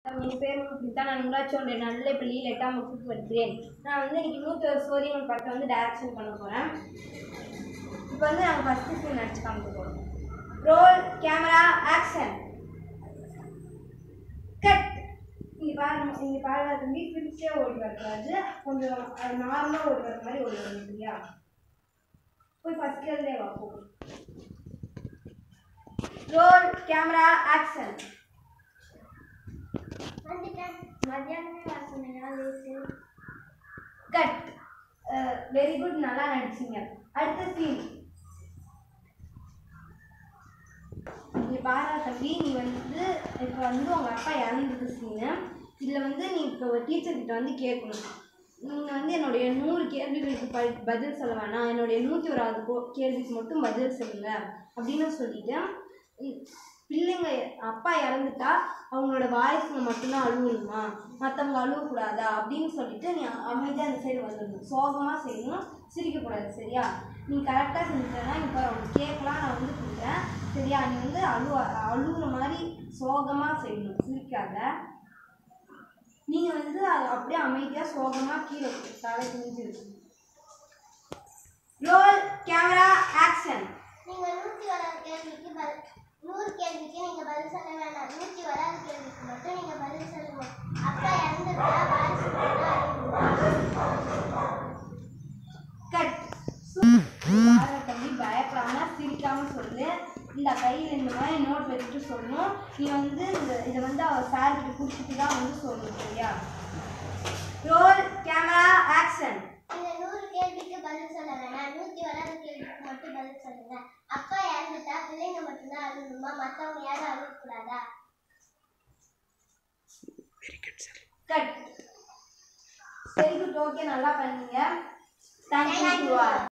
என் பேர் முக்கிட்டா நான் உங்களாச்சும் ஒன்றை நல்ல பள்ளியில் எட்டாம் வகுப்பு படிக்கிறேன் நான் வந்து இன்னைக்கு நூற்றி ஒரு சோரியன் படத்தை வந்து டைரக்ஷன் பண்ண போகிறேன் இப்போ வந்து நாங்கள் ஃபஸ்ட்டு சீன் நடிச்சு காமிக்க போகிறோம் ரோல் கேமரா ஆக்ஷன் கட் இங்கே பாருங்க இங்கே பாருங்க தம்பி பிரிச்சே ஓடி வரக்கூடாது கொஞ்சம் நார்மலாக ஓடி வர மாதிரி ஓடி வரணும் சரியா போய் ஃபஸ்ட் இயர்லேயே வா போ ரோல் கேமரா ஆக்ஷன் வந்துட்டேன் மத்தியானமே வர சொன்னீங்கன்னா லேட்டு கட் வெரி குட் நல்லா நடிச்சீங்க அடுத்த சீன் நீ பாரா தம்பி நீ வந்து இப்போ வந்து உங்கள் அப்பா இறந்தது சீனு இதில் வந்து நீ இப்போ ஒரு டீச்சர் கிட்ட வந்து கேட்கணும் நீங்கள் வந்து என்னுடைய நூறு கேள்விகளுக்கு ப பதில் சொல்ல வேணாம் என்னுடைய நூற்றி ஓராவது கோ கேள்விக்கு மட்டும் பதில் சொல்லுங்க அப்படின்னு சொல்லிட்டு உம், பிள்ளைங்க அப்பா இறந்துட்டா அவங்களோட வாய்ஸுங்க மட்டும்தான் அழுவணுமா மற்றவங்க அழுவக்கூடாதா அப்படின்னு சொல்லிட்டு நீ அமைதியாக அந்த சைடு வந்துடணும் சோகமாக செய்யணும் சிரிக்கக்கூடாது சரியா நீ கரெக்டாக செஞ்சுட்டேன்னா இப்போ உனக்கு கேட்கலாம் நான் வந்து கொடுக்குறேன் சரியா நீ வந்து அழுவ அழுகுற மாதிரி சோகமாக செய்யணும் சிரிக்காத நீங்கள் வந்து அது அப்படியே அமைதியாக சோகமாக கீழே தலை குனிஞ்சிருக்கு ரோல் கேமரா ஆக்ஷன் நீங்க நூத்தி வராது கேள்விக்கு பதில் நூறு கேள்விக்கு நீங்க பதில் சொல்ல வேண்டாம் நூத்தி வராது கேள்விக்கு மட்டும் நீங்க பதில் சொல்லுங்க அப்பா இறந்துட்டா வாரிசு போனா கட் தம்பி பயப்படாம சிரிக்காம சொல்லு இந்த கையில் இந்த மாதிரி நோட் வச்சுட்டு சொல்லணும் நீ வந்து இந்த இதை வந்து அவர் சார் கிட்ட கொடுத்துட்டு தான் வந்து சொல்லணும் சரியா ரோல் கேமரா ஆக்ஷன் நீங்க நூறு கேள்விக்கு பதில் சொல்ல வேணாம் நூத்தி வராது கேள்விக்கு மட்டும் பதில் சொல்லுங்க அப்பா இறந்துட்டா பிள்ளைங்க மட்டும்தான் அழுகணுமா மத்தவங்க யாரும் அழுகக்கூடாதா கட் சரி குட் ஓகே நல்லா பண்ணீங்க தேங்க்யூ